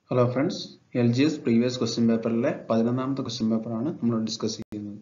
hello friends L G S previous question പേപ്പറിലെ പതിനൊന്നാമത്തെ question പേപ്പറാണ് നമ്മൾ ഡിസ്കസ് ചെയ്യുന്നത്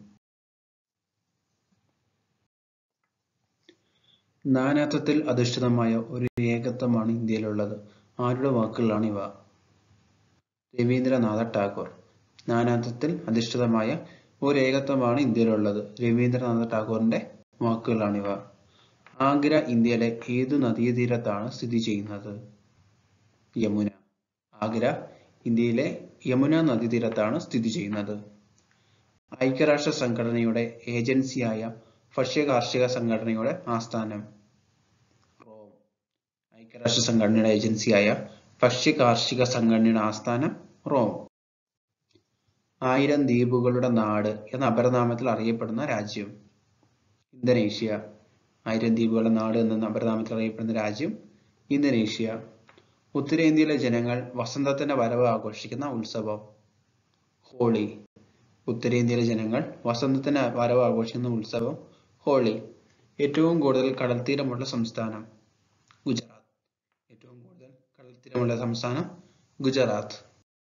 നാനാത്വത്തിൽ അധിഷ്ഠിതമായ ഒരു ഏകത്വമാണ് ഇന്ത്യയിലുള്ളത് ആരുടെ വാക്കുകളാണ് ഇവ രവീന്ദ്രനാഥ ടാഗോർ നാനാത്വത്തിൽ അധിഷ്ഠിതമായ ഒരു ഏകത്വമാണ് ഇന്ത്യയിലുള്ളത് രവീന്ദ്രനാഥ ടാഗോറിന്റെ വാക്കുകളാണിവ ആഗ്ര ഇന്ത്യയിലെ ഏതു നദീതീരത്താണ് സ്ഥിതി ചെയ്യുന്നത് യമുന ആഗ്ര ഇന്ത്യയിലെ യമുന നദീതീരത്താണ് സ്ഥിതി ചെയ്യുന്നത് ഐക്യരാഷ്ട്ര സംഘടനയുടെ ഏജൻസിയായ ഭക്ഷ്യ കാർഷിക സംഘടനയുടെ ആസ്ഥാനം റോം ഐക്യരാഷ്ട്ര സംഘടനയുടെ ഏജൻസിയായ ഭക്ഷ്യ കാർഷിക സംഘടനയുടെ ആസ്ഥാനം റോം ആയിരം ദ്വീപുകളുടെ നാട് എന്ന അപരനാമത്തിൽ അറിയപ്പെടുന്ന രാജ്യം ഇന്തോനേഷ്യ ആയിരം ദ്വീപുകളുടെ നാട് എന്ന അപരനാമത്തിൽ അറിയപ്പെടുന്ന രാജ്യം ഇന്തോനേഷ്യ ഉത്തരേന്ത്യയിലെ ജനങ്ങൾ വസന്തത്തിന്റെ വരവ് ആഘോഷിക്കുന്ന ഉത്സവം ഹോളി ഉത്തരേന്ത്യയിലെ ജനങ്ങൾ വസന്തത്തിന്റെ വരവ് ആഘോഷിക്കുന്ന ഉത്സവം ഹോളി ഏറ്റവും കൂടുതൽ കടൽത്തീരമുള്ള സംസ്ഥാനം ഗുജറാത്ത് ഏറ്റവും കൂടുതൽ കടൽത്തീരമുള്ള സംസ്ഥാനം ഗുജറാത്ത്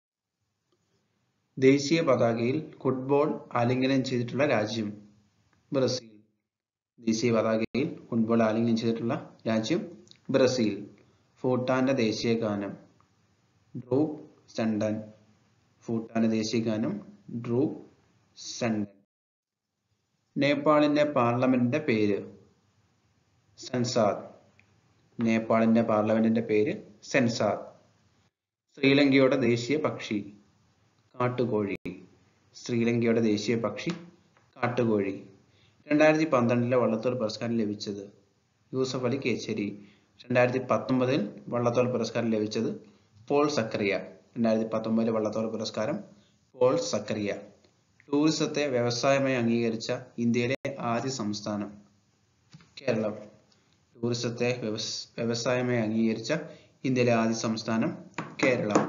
ദേശീയ പതാകയിൽ ഫുട്ബോൾ ആലിംഗനം ചെയ്തിട്ടുള്ള രാജ്യം ബ്രസീൽ ദേശീയ പതാകയിൽ ഫുട്ബോൾ ആലിംഗനം ചെയ്തിട്ടുള്ള രാജ്യം ബ്രസീൽ ഭൂട്ടാന്റെ ദേശീയ ഗാനം ഡ്രൂപ് സെൻഡൻ ഭൂട്ടാന്റെ ദേശീയ ഗാനം ഡ്രൂപ് സെൻഡൻ നേപ്പാളിന്റെ പാർലമെന്റിന്റെ പേര് സെൻസാദ് നേപ്പാളിന്റെ പാർലമെന്റിന്റെ പേര് സെൻസാദ് ശ്രീലങ്കയുടെ ദേശീയ പക്ഷി കാട്ടുകോഴി ശ്രീലങ്കയുടെ ദേശീയ പക്ഷി കാട്ടുകോഴി രണ്ടായിരത്തി പന്ത്രണ്ടിലെ വള്ളത്തോൾ പുരസ്കാരം ലഭിച്ചത് യൂസഫ് അലി കേച്ചേരി രണ്ടായിരത്തി പത്തൊമ്പതിൽ വള്ളത്തോൾ പുരസ്കാരം ലഭിച്ചത് പോൾ സക്കറിയ രണ്ടായിരത്തി പത്തൊമ്പതിലെ വള്ളത്തോൾ പുരസ്കാരം പോൾ സക്കറിയ ടൂറിസത്തെ വ്യവസായമായി അംഗീകരിച്ച ഇന്ത്യയിലെ ആദ്യ സംസ്ഥാനം കേരളം ടൂറിസത്തെ വ്യവസായമായി അംഗീകരിച്ച ഇന്ത്യയിലെ ആദ്യ സംസ്ഥാനം കേരളം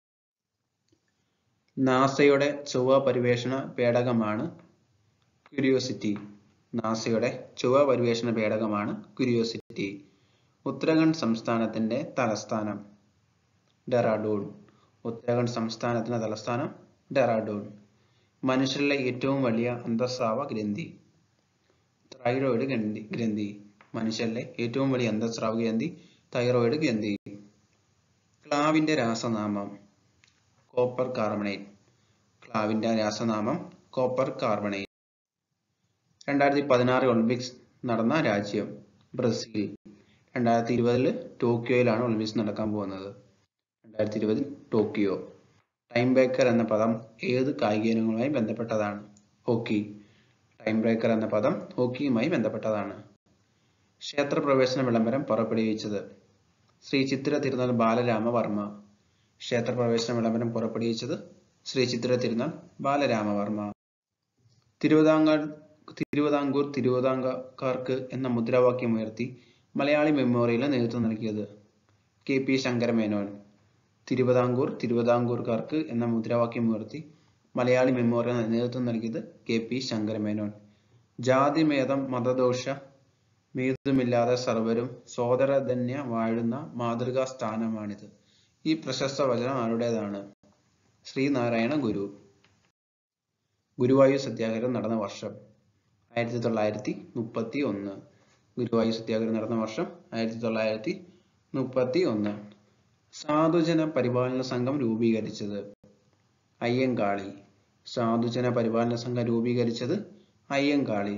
നാസയുടെ ചൊവ്വ പര്യവേഷണ പേടകമാണ് ക്യൂരിയോസിറ്റി നാസയുടെ ചൊവ്വ പര്യവേഷണ പേടകമാണ് ക്യൂരിയോസിറ്റി ഉത്തരാഖണ്ഡ് സംസ്ഥാനത്തിന്റെ തലസ്ഥാനം ഡെറാഡൂൺ ഉത്തരാഖണ്ഡ് സംസ്ഥാനത്തിന്റെ തലസ്ഥാനം ഡെറാഡൂൺ മനുഷ്യരിലെ ഏറ്റവും വലിയ അന്തസ്രാവ ഗ്രന്ഥി തൈറോയിഡ് ഗ്രന്ഥി ഗ്രന്ഥി മനുഷ്യരിലെ ഏറ്റവും വലിയ അന്തസ്രാവ ഗ്രന്ഥി തൈറോയിഡ് ഗ്രന്ഥി ക്ലാവിന്റെ രാസനാമം കോപ്പർ കാർബണേറ്റ് ക്ലാവിന്റെ രാസനാമം കോപ്പർ കാർബണേറ്റ് രണ്ടായിരത്തി പതിനാറ് ഒളിമ്പിക്സ് നടന്ന രാജ്യം ബ്രസീൽ രണ്ടായിരത്തി ഇരുപതിൽ ടോക്കിയോയിലാണ് ഒളിമ്പിക്സ് നടക്കാൻ പോകുന്നത് രണ്ടായിരത്തി ഇരുപതിൽ ടോക്കിയോ ടൈം ബ്രേക്കർ എന്ന പദം ഏത് കായിക ഇനങ്ങളുമായി ബന്ധപ്പെട്ടതാണ് ഹോക്കി ടൈം ബ്രേക്കർ എന്ന പദം ഹോക്കിയുമായി ബന്ധപ്പെട്ടതാണ് ക്ഷേത്രപ്രവേശന വിളംബരം പുറപ്പെടുവിച്ചത് ശ്രീ ചിത്ര തിരുനാൾ ബാലരാമവർമ്മ ക്ഷേത്രപ്രവേശന വിളംബരം പുറപ്പെടുവിച്ചത് ശ്രീ ചിത്ര തിരുനാൾ ബാലരാമവർമ്മ തിരുവിതാംകൂർ തിരുവിതാംകൂർ തിരുവിതാംകാർക്ക് എന്ന മുദ്രാവാക്യം ഉയർത്തി മലയാളി മെമ്മോറിയലിന് നേതൃത്വം നൽകിയത് കെ പി ശങ്കരമേനോൻ തിരുവിതാംകൂർ തിരുവിതാംകൂർക്കാർക്ക് എന്ന മുദ്രാവാക്യം ഉയർത്തി മലയാളി മെമ്മോറിയൽ നേതൃത്വം നൽകിയത് കെ പി ശങ്കരമേനോൻ ജാതിമേതം മതദോഷ മേതുമില്ലാതെ സർവരും സോദരധന്യ വാഴുന്ന മാതൃകാ സ്ഥാനമാണിത് ഈ പ്രശസ്ത വചനം ആരുടേതാണ് ശ്രീനാരായണ ഗുരു ഗുരുവായൂർ സത്യാഗ്രഹം നടന്ന വർഷം ആയിരത്തി തൊള്ളായിരത്തി മുപ്പത്തി ഒന്ന് ഗുരുവായൂർ സത്യാഗ്രഹം നടന്ന വർഷം ആയിരത്തി തൊള്ളായിരത്തി മുപ്പത്തി ഒന്ന് സാധുജന പരിപാലന സംഘം രൂപീകരിച്ചത് അയ്യങ്കാളി സാധുജന പരിപാലന സംഘം രൂപീകരിച്ചത് അയ്യങ്കാളി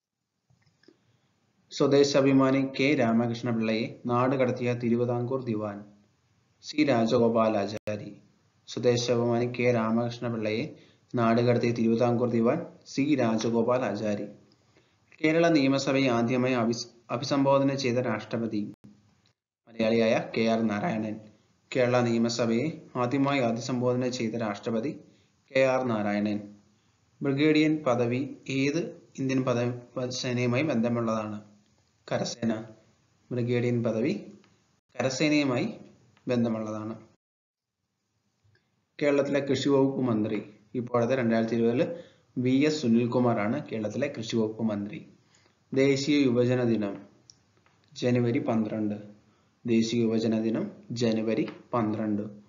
സ്വദേശാഭിമാനി കെ രാമകൃഷ്ണ പിള്ളയെ നാട് കടത്തിയ തിരുവിതാംകൂർ ദിവാൻ സി രാജഗോപാലാചാരി സ്വദേശാഭിമാനി കെ രാമകൃഷ്ണ പിള്ളയെ നാട് കടത്തിയ തിരുവിതാംകൂർ ദിവാൻ സി രാജഗോപാൽ ആചാരി കേരള നിയമസഭയെ ആദ്യമായി അഭിസ് അഭിസംബോധന ചെയ്ത രാഷ്ട്രപതി മലയാളിയായ കെ ആർ നാരായണൻ കേരള നിയമസഭയെ ആദ്യമായി അഭിസംബോധന ചെയ്ത രാഷ്ട്രപതി കെ ആർ നാരായണൻ ബ്രിഗേഡിയൻ പദവി ഏത് ഇന്ത്യൻ പദവി സേനയുമായി ബന്ധമുള്ളതാണ് കരസേന ബ്രിഗേഡിയൻ പദവി കരസേനയുമായി ബന്ധമുള്ളതാണ് കേരളത്തിലെ കൃഷി വകുപ്പ് മന്ത്രി ഇപ്പോഴത്തെ രണ്ടായിരത്തി ഇരുപതിൽ വി എസ് സുനിൽകുമാറാണ് കേരളത്തിലെ കൃഷി വകുപ്പ് മന്ത്രി ദേശീയ യുവജന ദിനം ജനുവരി പന്ത്രണ്ട് ദേശീയ യുവജന ദിനം ജനുവരി പന്ത്രണ്ട്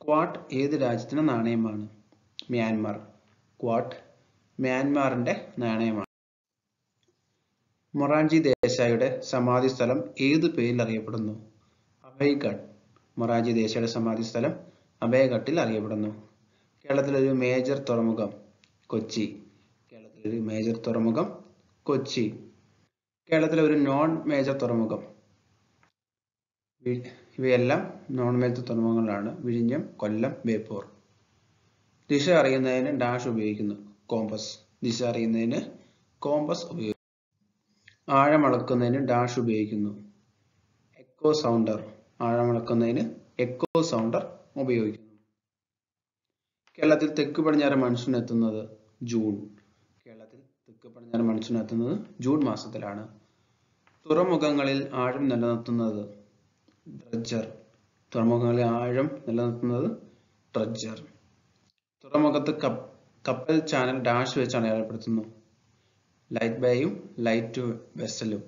ക്വാട്ട് ഏത് രാജ്യത്തിന്റെ നാണയമാണ് മ്യാൻമാർ ക്വാട്ട് മ്യാൻമാറിന്റെ നാണയമാണ് മൊറാർജി ദേശായിയുടെ സമാധി സ്ഥലം ഏത് പേരിൽ അറിയപ്പെടുന്നു അഭയ്ഘട്ട് മൊറാർജി ദേശായിയുടെ സമാധി സ്ഥലം അഭയഘട്ടിൽ അറിയപ്പെടുന്നു കേരളത്തിലൊരു മേജർ തുറമുഖം കൊച്ചി കേരളത്തിലൊരു മേജർ തുറമുഖം കൊച്ചി കേരളത്തിലെ ഒരു നോൺ മേജർ തുറമുഖം വി- ഇവയെല്ലാം നോൺ മേജർ തുറമുഖങ്ങളാണ് വിഴിഞ്ഞം കൊല്ലം ബേപ്പൂർ ദിശ അറിയുന്നതിന് ഡാഷ് ഉപയോഗിക്കുന്നു കോമ്പസ് ദിശ അറിയുന്നതിന് കോമ്പസ് ഉപയോഗിക്കുന്നു ആഴമളക്കുന്നതിന് ഡാഷ് ഉപയോഗിക്കുന്നു എക്കോ സൗണ്ടർ ആഴമളക്കുന്നതിന് എക്കോ സൗണ്ടർ ഉപയോഗിക്കുന്നു കേരളത്തിൽ തെക്ക് പടിഞ്ഞാറ് മൺസൂൺ എത്തുന്നത് ജൂൺ കേരളത്തിൽ തെക്ക് പടിഞ്ഞാറ് മൺസൂൺ എത്തുന്നത് ജൂൺ മാസത്തിലാണ് തുറമുഖങ്ങളിൽ ആഴം നിലനിർത്തുന്നത് ഡ്രഡ്ജർ തുറമുഖങ്ങളിൽ ആഴം നിലനിർത്തുന്നത് ഡ്രഡ്ജർ തുറമുഖത്ത് കപ്പ കപ്പൽ ചാനൽ ഡാഷ് വെച്ച് അടയാളപ്പെടുത്തുന്നു ലൈറ്റ് ബേയും ലൈറ്റ് വെസലും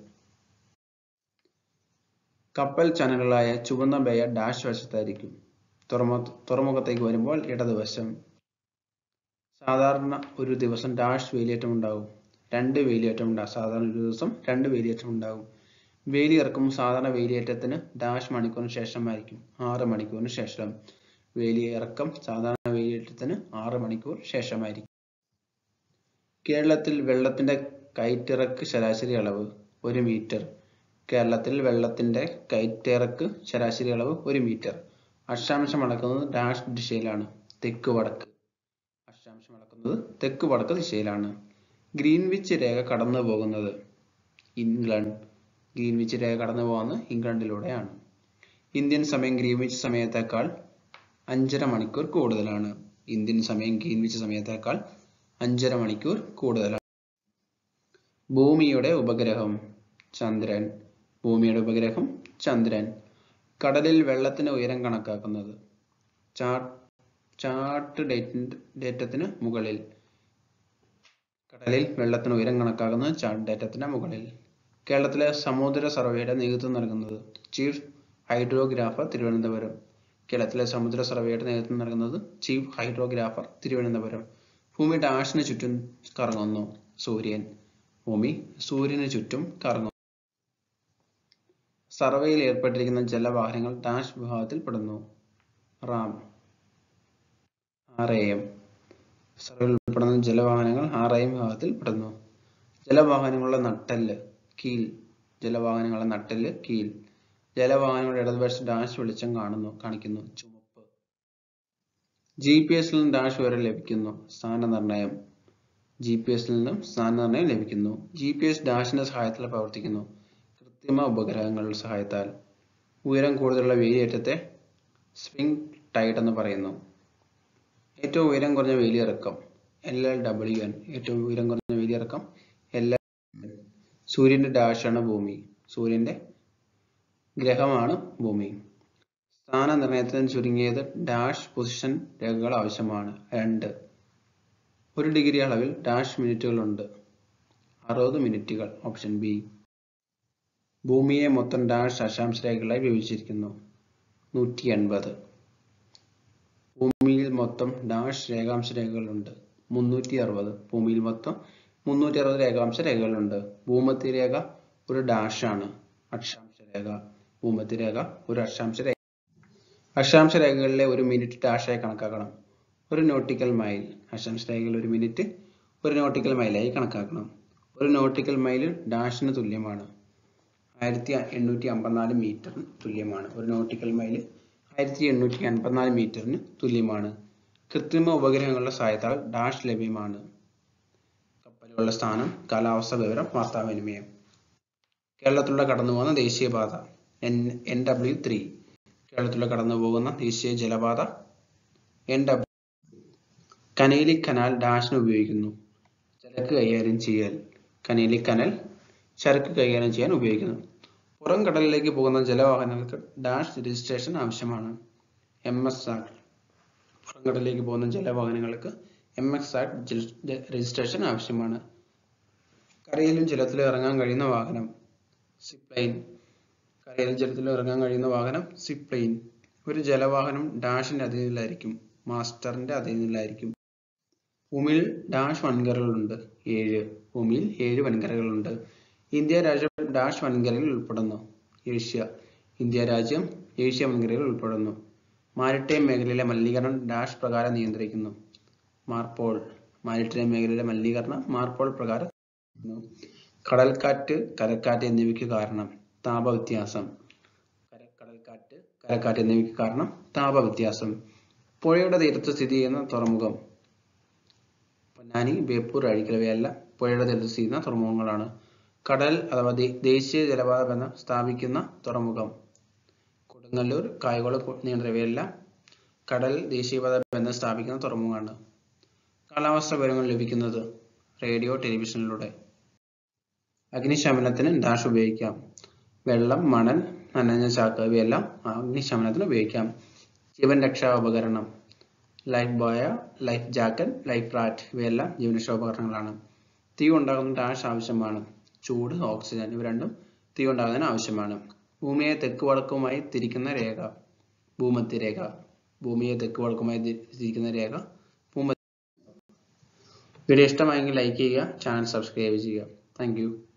കപ്പൽ ചാനലുകളായ ചുവന്ന ബേയ ഡാഷ് വശത്തായിരിക്കും തുറമുഖ തുറമുഖത്തേക്ക് വരുമ്പോൾ ഇടതുവശം സാധാരണ ഒരു ദിവസം ഡാഷ് വേലിയേറ്റം ഉണ്ടാകും രണ്ട് വേലിയേറ്റം ഉണ്ടാകും സാധാരണ ഒരു ദിവസം രണ്ട് വേലിയേറ്റം ഉണ്ടാകും വേലി ഇറക്കും സാധാരണ വേലിയേറ്റത്തിന് ഡാഷ് മണിക്കൂറിന് ശേഷമായിരിക്കും ആറ് മണിക്കൂറിന് ശേഷം വേലി ഇറക്കം സാധാരണ വേലിയേറ്റത്തിന് ആറ് മണിക്കൂർ ശേഷമായിരിക്കും കേരളത്തിൽ വെള്ളത്തിന്റെ കയറ്റിറക്ക് ശരാശരി അളവ് ഒരു മീറ്റർ കേരളത്തിൽ വെള്ളത്തിന്റെ കയറ്റിറക്ക് ശരാശരി അളവ് ഒരു മീറ്റർ അക്ഷാംശം അളക്കുന്നത് ഡാഷ് ദിശയിലാണ് തെക്ക് വടക്ക് അക്ഷാംശം അളക്കുന്നത് തെക്ക് വടക്ക് ദിശയിലാണ് ഗ്രീൻവിച്ച് രേഖ കടന്നു പോകുന്നത് ഇംഗ്ലണ്ട് ഗ്രീൻവിച്ച് രേഖ കടന്നു പോകുന്നത് ഇംഗ്ലണ്ടിലൂടെയാണ് ഇന്ത്യൻ സമയം ഗ്രീൻവിച്ച് സമയത്തേക്കാൾ അഞ്ചര മണിക്കൂർ കൂടുതലാണ് ഇന്ത്യൻ സമയം ഗ്രീൻവിച്ച് സമയത്തേക്കാൾ അഞ്ചര മണിക്കൂർ കൂടുതലാണ് ഭൂമിയുടെ ഉപഗ്രഹം ചന്ദ്രൻ ഭൂമിയുടെ ഉപഗ്രഹം ചന്ദ്രൻ കടലിൽ വെള്ളത്തിന് ഉയരം കണക്കാക്കുന്നത് ചാ- ചാർട്ട് ഡേറ്റ് ഡേറ്റത്തിന് മുകളിൽ കടലിൽ വെള്ളത്തിന് ഉയരം കണക്കാക്കുന്നത് ചാർട്ട് ഡേറ്റത്തിന് മുകളിൽ കേരളത്തിലെ സമുദ്ര സർവേയുടെ നേതൃത്വം നൽകുന്നത് ചീഫ് ഹൈഡ്രോഗ്രാഫർ തിരുവനന്തപുരം കേരളത്തിലെ സമുദ്ര സർവേയുടെ നേതൃത്വം നൽകുന്നത് ചീഫ് ഹൈഡ്രോഗ്രാഫർ തിരുവനന്തപുരം ഭൂമി ഡാഷിന് ചുറ്റും കറങ്ങുന്നു സൂര്യൻ ഭൂമി സൂര്യന് ചുറ്റും കറങ്ങുന്നു സർവേയിൽ ഏർപ്പെട്ടിരിക്കുന്ന ജലവാഹനങ്ങൾ ഡാഷ് വിഭാഗത്തിൽ പെടുന്നു റാം ആർ എ എം സർവേയിൽ ഉൾപ്പെടുന്ന ജലവാഹനങ്ങൾ ആർ എം വിഭാഗത്തിൽ പെടുന്നു ജലവാഹനങ്ങളുടെ നട്ടെല്ല് കീൽ ജലവാഹനങ്ങളുടെ നട്ടെല്ല് കീൽ ജലവാഹനങ്ങളുടെ ഇടതുവശത്ത് ഡാഷ് വെളിച്ചം കാണുന്നു കാണിക്കുന്നു ചുമപ്പ് ജി പി എസിൽ നിന്ന് ഡാഷ് വിവരം ലഭിക്കുന്നു സ്ഥാനനിർണയം ജി പി എസിൽ നിന്നും സ്ഥാനനിർണയം ലഭിക്കുന്നു ജി പി എസ് ഡാഷിന്റെ സഹായത്തിൽ പ്രവർത്തിക്കുന്നു കൃത്രിമ ഉപഗ്രഹങ്ങളുടെ സഹായത്താൽ ഉയരം കൂടുതലുള്ള വേലിയേറ്റത്തെ സ്വിംഗ് ടൈഡ് എന്ന് പറയുന്നു ഏറ്റവും ഉയരം കുറഞ്ഞ വേലിയിറക്കം എൽ എൽ ഡബ്ല്യു എൻ ഏറ്റവും ഉയരം കുറഞ്ഞ വേലിയിറക്കം എൽ എൽ സൂര്യന്റെ ഡാഷാണ് ഭൂമി സൂര്യന്റെ ഗ്രഹമാണ് ഭൂമി സ്ഥാനനിർണയത്തിന് ചുരുങ്ങിയത് ഡാഷ് പൊസിഷൻ രേഖകൾ ആവശ്യമാണ് രണ്ട് ഒരു ഡിഗ്രി അളവിൽ ഡാഷ് മിനിറ്റുകളുണ്ട് അറുപത് മിനിറ്റുകൾ ഓപ്ഷൻ ബി ഭൂമിയെ മൊത്തം ഡാഷ് അക്ഷാംശ രേഖകളായി വിഭജിച്ചിരിക്കുന്നു നൂറ്റി എൺപത് ഭൂമിയിൽ മൊത്തം ഡാഷ് രേഖാംശ രേഖകളുണ്ട് മുന്നൂറ്റി അറുപത് ഭൂമിയിൽ മൊത്തം മുന്നൂറ്റി അറുപത് രേഖാംശ രേഖകളുണ്ട് ഭൂമധ്യ രേഖ ഒരു ഡാഷാണ് അക്ഷാംശ രേഖ ഭൂമധ്യ രേഖ ഒരു അക്ഷാംശ രേഖ അക്ഷാംശ രേഖകളിലെ ഒരു മിനിറ്റ് ഡാഷായി കണക്കാക്കണം ഒരു നോട്ടിക്കൽ മൈൽ അക്ഷാംശ രേഖയിൽ ഒരു മിനിറ്റ് ഒരു നോട്ടിക്കൽ മൈലായി കണക്കാക്കണം ഒരു നോട്ടിക്കൽ മൈൽ ഡാഷിന് തുല്യമാണ് ആയിരത്തി എണ്ണൂറ്റി അമ്പത്തിനാല് മീറ്ററിന് തുല്യമാണ് ഒരു നോട്ടിക്കൽ മൈൽ ആയിരത്തി എണ്ണൂറ്റി എൺപത്തിനാല് മീറ്ററിന് തുല്യമാണ് കൃത്രിമ ഉപഗ്രഹങ്ങളുടെ സഹായത്താൽ ഡാഷ് ലഭ്യമാണ് കപ്പലുകളുടെ സ്ഥാനം കാലാവസ്ഥ വിവരം വാർത്താവിനിമയം കേരളത്തിലൂടെ കടന്നുപോകുന്ന ദേശീയപാത എൻ എൻ ഡബ്ല്യു ത്രീ കേരളത്തിലൂടെ കടന്നുപോകുന്ന ദേശീയ ജലപാത എൻ ഡബ്ല്യു കനേലി കനാൽ ഡാഷിന് ഉപയോഗിക്കുന്നു ചരക്ക് കൈകാര്യം ചെയ്യൽ കനേലി കനൽ ചരക്ക് കൈകാര്യം ചെയ്യാൻ ഉപയോഗിക്കുന്നു പുറം കടലിലേക്ക് പോകുന്ന ജലവാഹനങ്ങൾക്ക് ഡാഷ് രജിസ്ട്രേഷൻ ആവശ്യമാണ് എം എസ് ആക്ട് പുറം കടലിലേക്ക് പോകുന്ന ജലവാഹനങ്ങൾക്ക് എം എസ് ആക്ട് രജിസ്ട്രേഷൻ ആവശ്യമാണ് കരയിലും ജലത്തിലും ഇറങ്ങാൻ കഴിയുന്ന വാഹനം സിപ്ലൈൻ കരയിലും ജലത്തിലും ഇറങ്ങാൻ കഴിയുന്ന വാഹനം സിപ്ലൈൻ ഒരു ജലവാഹനം ഡാഷിന്റെ അധീനത്തിലായിരിക്കും മാസ്റ്ററിന്റെ അധീനത്തിലായിരിക്കും ഭൂമിയിൽ ഡാഷ് വൻകരകളുണ്ട് ഏഴ് ഭൂമിയിൽ ഏഴ് വൻകരകളുണ്ട് ഇന്ത്യ രാജ്യം ഡാഷ് വൻകരയിൽ ഉൾപ്പെടുന്നു ഏഷ്യ ഇന്ത്യ രാജ്യം ഏഷ്യ വൻകരയിൽ ഉൾപ്പെടുന്നു മാരിടൈം മേഖലയിലെ മലിനീകരണം ഡാഷ് പ്രകാരം നിയന്ത്രിക്കുന്നു മാർപോൾ മാരിടൈം മേഖലയിലെ മലിനീകരണം മാർപോൾ പ്രകാരം കടൽക്കാറ്റ് കരക്കാറ്റ് എന്നിവയ്ക്ക് കാരണം താപവ്യത്യാസം കടൽക്കാറ്റ് കരക്കാറ്റ് എന്നിവയ്ക്ക് കാരണം താപവ്യത്യാസം പുഴയുടെ തീരത്ത് സ്ഥിതി ചെയ്യുന്ന തുറമുഖം പൊന്നാനി ബേപ്പൂർ അഴീക്കൽ ഇവയെല്ലാം പുഴയുടെ തീരത്ത് സ്ഥിതി ചെയ്യുന്ന തുറമുഖങ്ങളാണ് കടൽ അഥവാ ദേശീയ ജലപാത ബന്ധം സ്ഥാപിക്കുന്ന തുറമുഖം കൊടുങ്ങല്ലൂർ കായംകുളം നീണ്ടർ ഇവയെല്ലാം കടൽ ദേശീയപാത ബന്ധം സ്ഥാപിക്കുന്ന തുറമുഖമാണ് കാലാവസ്ഥ വിവരങ്ങൾ ലഭിക്കുന്നത് റേഡിയോ ടെലിവിഷനിലൂടെ അഗ്നിശമനത്തിന് ഡാഷ് ഉപയോഗിക്കാം വെള്ളം മണൽ നനഞ്ഞ ചാക്ക് ഇവയെല്ലാം അഗ്നിശമനത്തിന് ഉപയോഗിക്കാം ജീവൻ രക്ഷാ ഉപകരണം life buoy life jacket life raft ഇവയെല്ലാം ജീവനരക്ഷാ ഉപകരണങ്ങളാണ് തീ ഉണ്ടാകുന്ന ഡാഷ് ആവശ്യമാണ് ചൂട് ഓക്സിജൻ ഇവ രണ്ടും തീ ഉണ്ടാകുന്നതിന് ആവശ്യമാണ് ഭൂമിയെ തെക്ക് വടക്കുമായി തിരിക്കുന്ന രേഖ ഭൂമധ്യരേഖ ഭൂമിയെ തെക്ക് വടക്കുമായി തിരിക്കുന്ന രേഖ ഭൂമധ്യ വീഡിയോ ഇഷ്ടമായെങ്കിൽ ലൈക്ക് ചെയ്യുക ചാനൽ സബ്സ്ക്രൈബ് ചെയ്യുക താങ്ക്